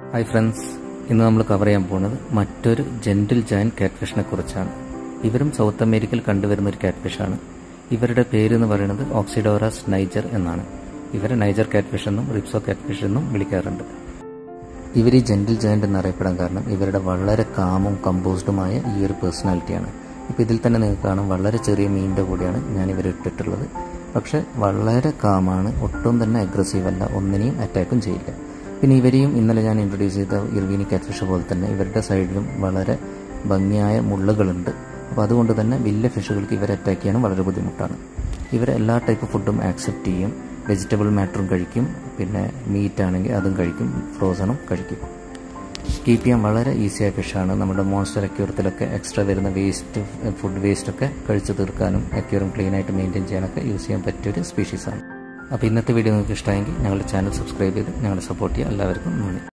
hi friends ഇന്ന് നമ്മൾ cover ചെയ്യാൻ പോകുന്നത് മറ്റൊരു ജെന്റിൽ ജയൻ കാറ്റ്ഫിഷിനെ കുറിച്ചാണ് ഇവരും സൗത്ത് അമേരിക്കയിൽ കണ്ടുവരുന്ന ഒരു കാറ്റ്ഫിഷാണ് ഇവരുടെ പേര് എന്ന് പറയുന്നത് ഓക്സിഡോറാസ് നൈജർ എന്നാണ് ഇവരെ നൈജർ കാറ്റ്ഫിഷ് എന്നും റിപ്സോ കാറ്റ്ഫിഷ് എന്നും വിളിക്കാറുണ്ട് ഇവർ ഈ ജെന്റിൽ ജയന്റ് എന്നറിയപ്പെടാൻ കാരണം ഇവരുടെ വളരെ കാമും കമ്പോസ്ഡുമായ ഈ ഒരു പേഴ്സണാലിറ്റിയാണ് ഇപ്പോൾ ഇതിൽ തന്നെ നിങ്ങൾക്ക് കാണാം വളരെ ചെറിയ മീനിൻ്റെ കൂടെയാണ് ഞാൻ ഇവരെ ഇട്ടിട്ടുള്ളത് പക്ഷെ വളരെ കാമാണ് ഒട്ടും തന്നെ അഗ്രസീവ് അല്ല ഒന്നിനെയും അറ്റാക്കും ചെയ്യില്ല പിന്നെ ഇവരെയും ഇന്നലെ ഞാൻ ഇൻട്രൊഡ്യൂസ് ചെയ്ത ഇർവീനി കാറ്റ്ഫിഷ് പോലെ തന്നെ ഇവരുടെ സൈഡിലും വളരെ ഭംഗിയായ മുള്ളുകളുണ്ട് അപ്പോൾ അതുകൊണ്ട് തന്നെ വലിയ ഫിഷുകൾക്ക് ഇവരെ അറ്റാക്ക് ചെയ്യാനും വളരെ ബുദ്ധിമുട്ടാണ് ഇവർ എല്ലാ ടൈപ്പ് ഫുഡും ആക്സെപ്റ്റ് ചെയ്യും വെജിറ്റബിൾ മാറ്ററും കഴിക്കും പിന്നെ മീറ്റ് ആണെങ്കിൽ അതും കഴിക്കും ഫ്രോസണും കഴിക്കും കീപ്പ് ചെയ്യാൻ വളരെ ഈസിയായ ഫിഷാണ് നമ്മുടെ മോൺസ്റ്റർ അക്യൂറത്തിലൊക്കെ എക്സ്ട്രാ വരുന്ന വേസ്റ്റ് ഫുഡ് വേസ്റ്റ് ഒക്കെ കഴിച്ചു തീർക്കാനും അക്യൂറും ക്ലീൻ ആയിട്ട് മെയിൻറ്റെയിൻ ചെയ്യാനൊക്കെ യൂസ് ചെയ്യാൻ പറ്റിയൊരു സ്പീഷീസാണ് അപ്പോൾ ഇന്നത്തെ വീഡിയോ നിങ്ങൾക്ക് ഇഷ്ടമായെങ്കിൽ ഞങ്ങളുടെ ചാനൽ സബ്സ്ക്രൈബ് ചെയ്ത് ഞങ്ങളെ സപ്പോർട്ട് ചെയ്യുക എല്ലാവർക്കും നന്ദി